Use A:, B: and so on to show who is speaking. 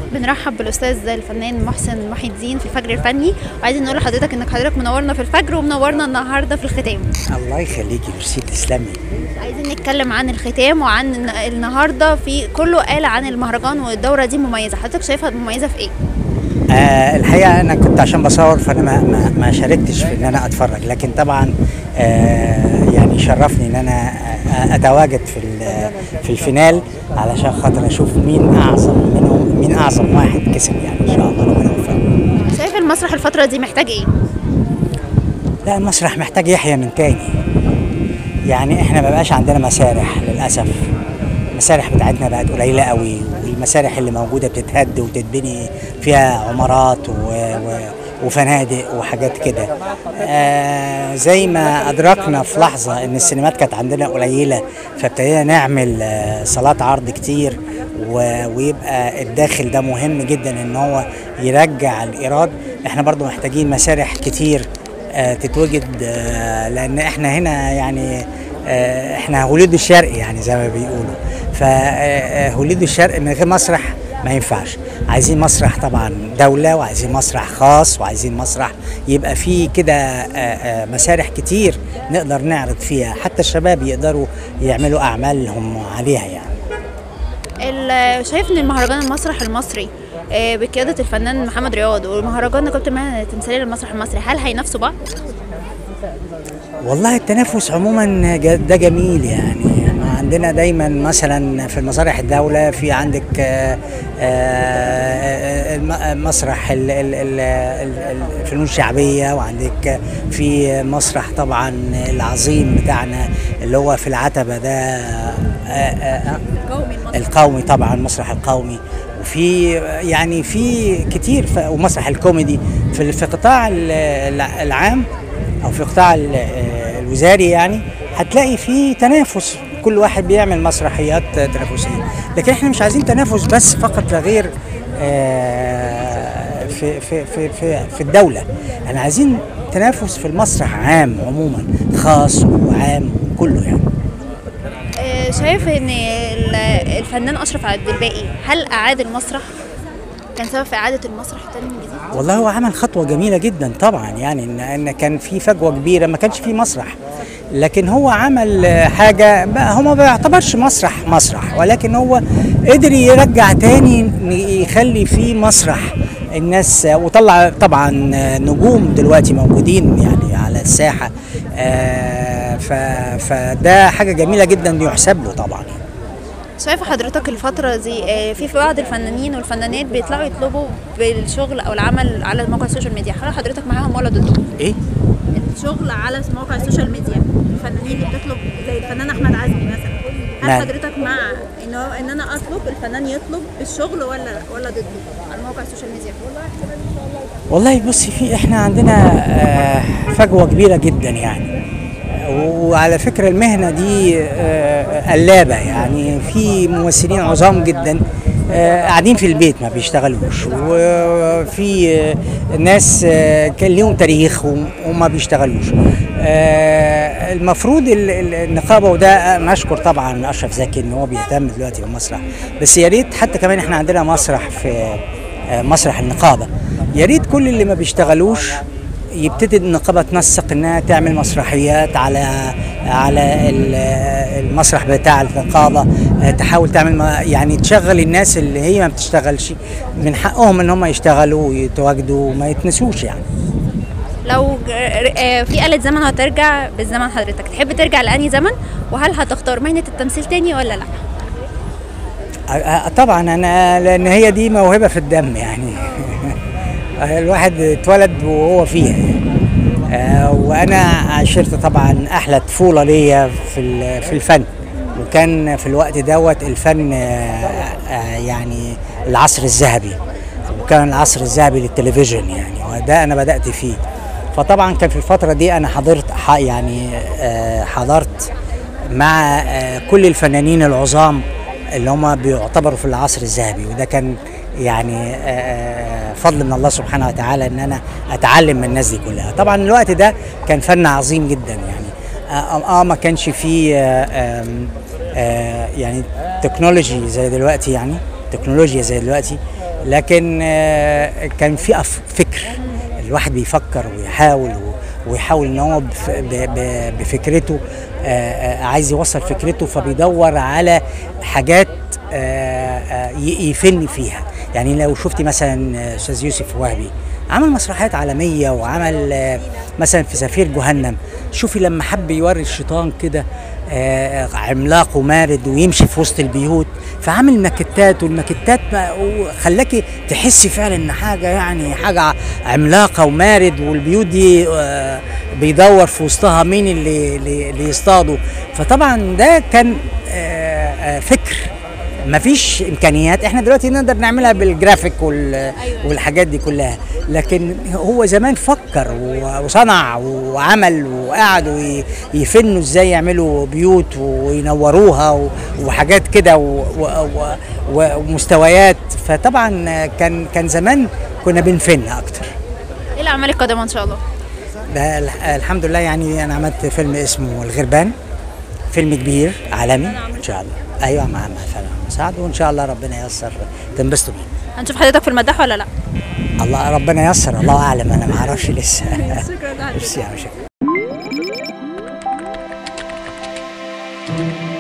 A: بنرحب بالاستاذ الفنان محسن محي الدين في الفجر الفني وعايزين نقول لحضرتك انك حضرتك منورنا في الفجر ومنورنا النهارده في الختام
B: الله يخليكي ميرسي تسلمي
A: عايزين نتكلم عن الختام وعن الن- النهارده في كله قال عن المهرجان والدوره دي مميزه حضرتك شايفها مميزه في ايه
B: آه الحقيقه انا كنت عشان بصور فانا ما, ما, ما شاركتش في ان انا اتفرج لكن طبعا آه يعني شرفني ان انا آه، اتواجد في ال- في الفينال علشان خاطر اشوف مين اعظم منهم مين اعظم واحد كسب يعني ان شاء الله ربنا يوفقه
A: شايف المسرح الفتره دي محتاج ايه
B: لا المسرح محتاج يحيى من تاني يعني احنا ما بقاش عندنا مسارح للاسف المسارح بتاعتنا بقت قليله قوي والمسارح اللي موجوده بتتهد وتتبني فيها عمارات و... و... وفنادق وحاجات كده آه زي ما ادركنا في لحظه ان السينمات كانت عندنا قليله فابتدينا نعمل آه صالات عرض كتير و... ويبقى الداخل ده مهم جدا ان هو يرجع الايراد احنا برضو محتاجين مسارح كتير آه، تتوجد آه، لان احنا هنا يعني آه، احنا هوليود الشرق يعني زي ما بيقولوا فهوليود الشرق من غير مسرح ما ينفعش عايزين مسرح طبعا دولة وعايزين مسرح خاص وعايزين مسرح يبقى فيه كده آه، آه، مسارح كتير نقدر نعرض فيها حتى الشباب يقدروا يعملوا أعمالهم عليها يعني
A: ال- شايف ان المهرجان المسرح المصري آه، بقياده الفنان محمد رياض والمهرجان كابتن مهنه التمثيليه للمسرح المصري هل هينافسوا بعض
B: والله التنافس عموما ج- ده جميل يعني عندنا دايما مثلا في المسارح الدولة في عندك آه، آه، الم- مسرح ال- ال- ال- ال- الفنون الشعبية وعندك في مسرح طبعا العظيم بتاعنا اللي هو في العتبة ده آه، آه، القومي طبعا المسرح القومي وفي يعني في كتير ف- ومسرح الكوميدي في في قطاع ال- الع- العام او في قطاع ال- الوزاري يعني هتلاقي في تنافس كل واحد بيعمل مسرحيات تنافسيه لكن احنا مش عايزين تنافس بس فقط لا غير آه، في في في في, في الدوله احنا عايزين تنافس في المسرح عام عموما خاص وعام كله يعني
A: آه، شايف ان ال- الفنان اشرف عبد الباقي هل اعاد المسرح كان سبب في اعاده المسرح تاني من جديد
B: والله هو عمل خطوة جميلة جدا طبعا يعني ان ان كان في فجوة كبيرة ما كانش في مسرح لكن هو عمل آه، حاجة بقى هو ما بيعتبرش مسرح مسرح ولكن هو قدر يرجع تاني ن- يخلي فيه مسرح الناس آه، وطلع طبعا آه، نجوم دلوقتي موجودين يعني على الساحة آه، ف- فده حاجة جميلة جدا يحسب له طبعا
A: شايف حضرتك الفترة دي آه، في في بعض الفنانين والفنانات بيطلعوا يطلبوا بالشغل او العمل على مواقع السوشيال ميديا هل حضرتك معاهم ولا ضدهم؟
B: ايه
A: الشغل على مواقع السوشيال ميديا الفنانين اللي بتطلب زي الفنان احمد عزمي مثلا هل
B: نعم.
A: حضرتك مع ان هو ان انا اطلب الفنان يطلب بالشغل ولا ولا ضده على مواقع السوشيال ميديا؟
B: والله بصي في احنا عندنا آه، فجوه كبيره جدا يعني وعلى فكره المهنه دي آه، قلابه يعني في ممثلين عظام جدا آه، قاعدين في البيت ما بيشتغلوش وفي آه، ناس آه، كان ليهم تاريخ وم- وما بيشتغلوش آه، المفروض ال- ال- النقابه وده نشكر طبعا اشرف زكي ان هو بيهتم دلوقتي بالمسرح بس يا ريت حتى كمان احنا عندنا مسرح في آه، مسرح النقابه يا ريت كل اللي ما بيشتغلوش يبتدي النقابه تنسق انها تعمل مسرحيات على على ال- المسرح بتاع النقابه آه، تحاول تعمل ما- يعني تشغل الناس اللي هي ما بتشتغلش من حقهم ان هم يشتغلوا ويتواجدوا وما يتنسوش يعني
A: لو ج- آه، في آلة زمن هترجع بالزمن حضرتك تحب ترجع لأنهي زمن وهل هتختار مهنة التمثيل تاني ولا لا؟
B: آه، طبعا انا لان هي دي موهبه في الدم يعني الواحد اتولد وهو فيها آه، وانا عشرت طبعا احلى طفوله ليا في ال- في الفن وكان في الوقت دوت الفن آه، آه، يعني العصر الذهبي وكان العصر الذهبي للتلفزيون يعني وده انا بدات فيه فطبعا كان في الفتره دي انا حضرت ح- يعني آه، حضرت مع آه، كل الفنانين العظام اللي هم بيعتبروا في العصر الذهبي وده كان يعني آه، فضل من الله سبحانه وتعالى ان انا اتعلم من الناس دي كلها طبعا الوقت ده كان فن عظيم جدا يعني اه, آه ما كانش فيه آه آم، آه يعني تكنولوجي زي دلوقتي يعني تكنولوجيا زي دلوقتي لكن آه، كان في أف- فكر الواحد بيفكر ويحاول و- ويحاول ان هو بف- ب- ب- بفكرته آه، آه، عايز يوصل فكرته فبيدور على حاجات آه، آه، ي- يفن فيها يعني لو شفتي مثلا آه، استاذ يوسف وهبي عمل مسرحيات عالميه وعمل آه، مثلا في سفير جهنم شوفي لما حب يوري الشيطان كده آه، عملاق ومارد ويمشي في وسط البيوت فعمل ماكيتات والماكيتات ما- خلاكي تحسي فعلا ان حاجه يعني حاجه عملاقه ومارد والبيوت دي آه، بيدور في وسطها مين اللي اللي اللي يصطادوا فطبعا ده كان آه، آه، فكر مفيش امكانيات احنا دلوقتي نقدر نعملها بالجرافيك وال... والحاجات دي كلها لكن هو زمان فكر و- وصنع وعمل وقعدوا يفنوا ازاي يعملوا بيوت وينوروها و- وحاجات كده و... و... و... ومستويات فطبعا كان كان زمان كنا بنفن اكتر
A: ايه الاعمال القادمه ان شاء الله
B: ده الح- الحمد لله يعني انا عملت فيلم اسمه الغربان فيلم كبير عالمي ان شاء الله ايوه مع مع فعلا مساعد وان شاء الله ربنا ييسر تنبسطوا بيه
A: هنشوف حضرتك في المداح ولا لا
B: الله ربنا ييسر الله اعلم انا ما اعرفش لسه
A: شكرا
B: ميرسي يا شكرا